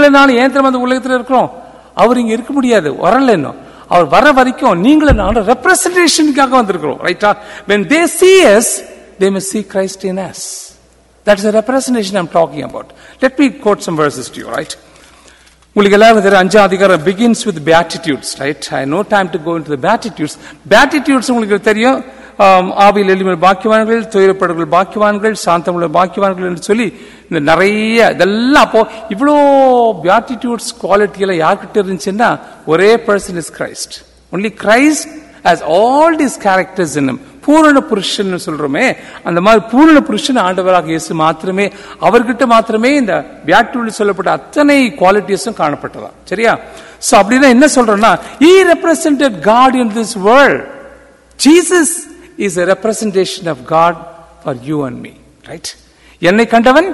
நீங்களும் நானும் ஏன் அந்த உலகத்துல இருக்கிறோம் அவர் இங்க இருக்க முடியாது வரல இன்னும் அவர் வர வரைக்கும் நீங்களும் நானும் ரெப்ரசன்டேஷனுக்காக வந்திருக்கிறோம் ரைட்டா when they see us they must see Christ in us that's the representation I'm talking about let me quote some verses to you right உங்களுக்கு எல்லாரும் தெரியும் அஞ்சாம் அதிகாரம் begins with beatitudes right I know time to go into beatitudes beatitudes உங்களுக்கு தெரியும் ஆம், ஆவியில் எளிமையில் பாக்கியவான்கள் துயரப்படுகள் பாக்கியவான்கள் சாந்தமுள்ள பாக்கியவான்கள் என்று சொல்லி இந்த நிறைய இதெல்லாம் அப்போ இவ்வளோ பேட்டிடியூட்ஸ் குவாலிட்டியெல்லாம் யார்கிட்ட இருந்துச்சுன்னா ஒரே person is Christ only Christ as all these characters in him பூரண புருஷன் சொல்றோமே அந்த மாதிரி பூரண புருஷன் ஆண்டவராக இயேசு மாத்திரமே அவர்கிட்ட மாத்திரமே இந்த வியாட்டுவில் சொல்லப்பட்ட அத்தனை குவாலிட்டிஸும் காணப்பட்டதா சரியா சோ அப்படின்னா என்ன சொல்றோம்னா he represented god in this world jesus is a representation of god for you and me right என்னை கண்டவன்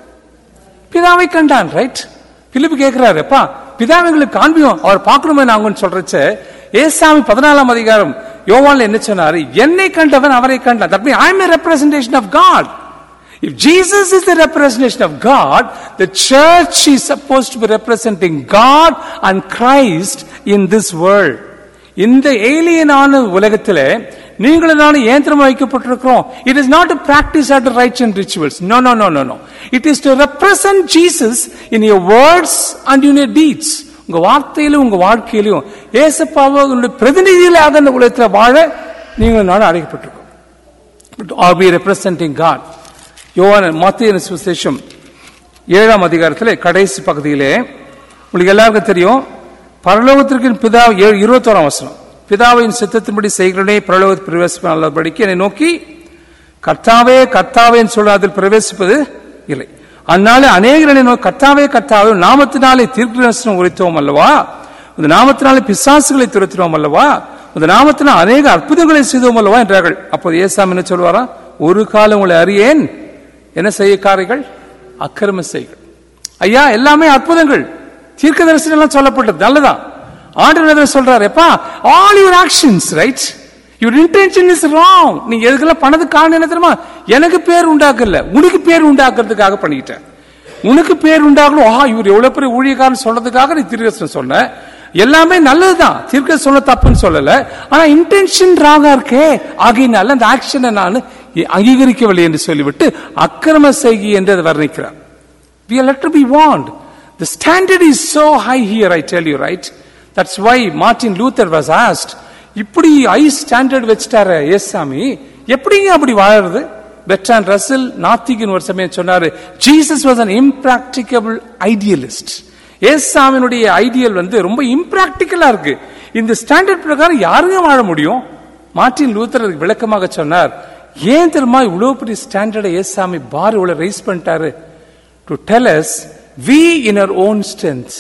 பிதாவை கண்டான் ரைட் பிலிப்பு கேட்கிறாரு அப்பா பிதாவைங்களுக்கு காண்பியும் அவர் பார்க்கணுமே நாங்கன்னு சொல்றச்ச ஏசாமி பதினாலாம் அதிகாரம் யோவான்ல என்ன சொன்னாரு என்னை கண்டவன் அவரை கண்டான் that mean I am a representation of god if jesus is the representation of god the church is supposed to be representing god and christ in this world இந்த ஏலியனான உலகத்திலே நீங்களும் நானும் ஏந்திரம் வைக்கப்பட்டிருக்கிறோம் it is not practice of rites and rituals no no no no no it is to represent Jesus in your words and your deeds உங்க வார்த்தையிலும் உங்க வாழ்க்கையிலும் ஏசப்பாவை உங்களுடைய பிரதிநிதிகளாக இந்த உலகத்தில் வாழ நீங்களும் நானும் அழைக்கப்பட்டிருக்கோம் ஆர் பி ரெப்ரசன்டிங் காட் யோவான மத்திய சுசேஷம் ஏழாம் அதிகாரத்தில் கடைசி பகுதியிலே உங்களுக்கு எல்லாருக்கும் தெரியும் பரலோகத்திற்கு பிதா ஏழு இருபத்தோராம் வசனம் பிதாவின் சித்தத்தின்படி செய்கிறனே பரலோகத்தில் பிரவேசிப்படிக்கு என்னை நோக்கி கர்த்தாவே கர்த்தாவேன்னு சொல்ல அதில் பிரவேசிப்பது இல்லை அந்நாளே அநேகரனை நோக்கி கர்த்தாவே கர்த்தாவே உன் நாமத்தினாலே தீர்க்கதரிசனம் உரைத்தோம் அல்லவா இந்த நாமத்தினாலே பிசாசுகளை துரத்தினோம் அல்லவா இந்த நாமத்தினால் அநேக அற்புதங்களை செய்தோம் அல்லவா என்றார்கள் அப்போது ஏசாம் என்ன சொல்வாரா ஒரு காலம் உங்களை அறியேன் என்ன செய்யக்காரிகள் அக்கிரம செய்கள் ஐயா எல்லாமே அற்புதங்கள் தீர்க்க தரிசனம் எல்லாம் சொல்லப்பட்டது நல்லதான் ஆண்டவர் சொல்றாரு எப்பா all your actions right your intention is wrong நீங்க எதுக்கெல்லாம் பண்ணது காரணம் என்ன தெரியுமா எனக்கு பேர் உண்டாக்கல உனக்கு பேர் உண்டாக்குறதுக்காக பண்ணிக்கிட்டேன் உனக்கு பேர் உண்டாகணும் ஆ இவர் எவ்வளவு பெரிய ஊழியக்காரன் சொல்றதுக்காக நீ தீர்க்கதரிசனம் சொன்ன எல்லாமே நல்லதுதான் தீர்க்க சொல்ல தப்புன்னு சொல்லல ஆனா இன்டென்ஷன் ராங்கா இருக்கே ஆகையினால அந்த ஆக்ஷனை நான் அங்கீகரிக்கவில்லை என்று சொல்லிவிட்டு அக்கிரம செய்கி என்று அதை வர்ணிக்கிறார் we are let to be warned. The standard is so high here, I tell you, right? That's why Martin Luther was asked, இப்படி ஹை ஸ்டாண்டர்ட் வச்சுட்டாரு ஏசாமி எப்படிங்க அப்படி வாழறது பெட்ரான் ரசல் நாத்திகன் ஒரு சமயம் சொன்னாரு Jesus was an impracticable idealist ஏசாமினுடைய ideal வந்து ரொம்ப இம்ப்ராக்டிக்கலா இருக்கு இந்த ஸ்டாண்டர்ட் பிரகாரம் யாருங்க வாழ முடியும் மார்ட்டின் லூத்தர் அதுக்கு விளக்கமாக சொன்னார் ஏன் தெரியுமா இவ்வளவு பெரிய ஸ்டாண்டர்டை ஏசாமி பார் இவ்வளவு ரைஸ் பண்ணிட்டாரு to tell us we in our own strength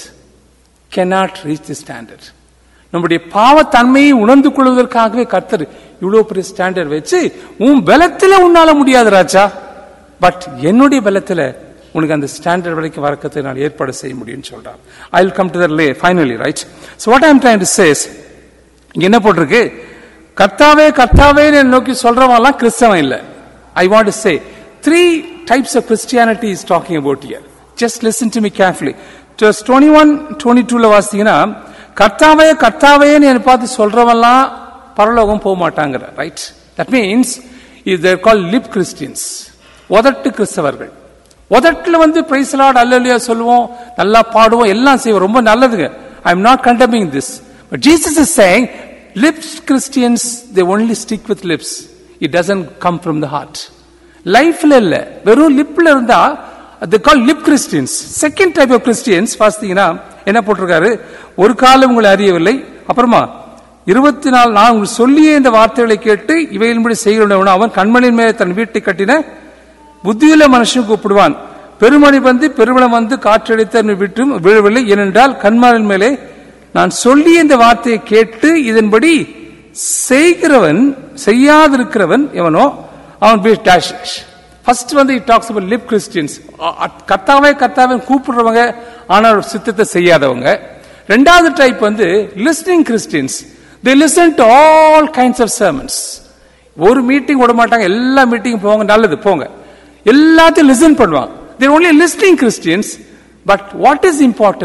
cannot reach the standard நம்முடைய பாவத்தன்மையை உணர்ந்து கொள்வதற்காகவே கர்த்தர் இவ்வளவு பெரிய ஸ்டாண்டர்ட் வச்சு உன் பலத்துல உன்னால முடியாது ராஜா பட் என்னுடைய பலத்துல உனக்கு அந்த ஸ்டாண்டர்ட் வரைக்கும் வரக்கத்தை நான் ஏற்பாடு செய்ய முடியும்னு சொல்றார் I will come to that லே finally right so what I'm trying to say இங்க என்ன போட்டிருக்கு கர்த்தாவே கர்த்தாவே நோக்கி சொல்றவன்லாம் கிறிஸ்தவன் இல்லை I want to say three types of Christianity is talking about here. Just listen to me carefully. Just 21, 22ல வாசித்தீங்கன்னா கர்த்தாவே கர்த்தாவேன்னு என்னை பார்த்து சொல்றவெல்லாம் பரலோகம் போக மாட்டாங்கிற ரைட் தட் மீன்ஸ் இது தேர் கால் லிப் கிறிஸ்டியன்ஸ் உதட்டு கிறிஸ்தவர்கள் உதட்டுல வந்து பிரைஸ் லார்ட் அல்லலியா சொல்லுவோம் நல்லா பாடுவோம் எல்லாம் செய்வோம் ரொம்ப நல்லதுங்க I am not condemning this but Jesus is saying lips Christians they only stick with lips it doesn't come from the heart லைஃப்ல இல்ல வெறும் லிப்ல இருந்தா அது call lip Christians second type of Christians பார்த்தீங்கன்னா என்ன போட்டிருக்காரு ஒரு காலம் உங்களை அறியவில்லை அப்புறமா இருபத்தி நாலு நான் உங்களுக்கு சொல்லியே இந்த வார்த்தைகளை கேட்டு இவையின்படி செய்கிறவன் அவன் கண்மணியின் மேலே தன் வீட்டை கட்டின புத்தியுள்ள மனுஷன் கூப்பிடுவான் பெருமணி வந்து பெருமளம் வந்து காற்றடித்த விட்டும் விழவில்லை ஏனென்றால் கண்மணின் மேலே நான் சொல்லிய இந்த வார்த்தையை கேட்டு இதன்படி செய்கிறவன் செய்யாதிருக்கிறவன் எவனோ அவன் பி டேஷ் ஃபர்ஸ்ட் வந்து it talks about lip Christians கத்தாவே கத்தாவே கூப்பிடுறவங்க ஆனால் சித்தத்தை செய்யாதவங்க ரெண்டாவது டைப் வந்து listening Christians they listen to all kinds of sermons ஒரு மீட்டிங் விட மாட்டாங்க எல்லா மீட்டிங் போங்க நல்லது போங்க எல்லாத்தையும் லிசன் பண்ணுவாங்க they're only listening Christians but what is important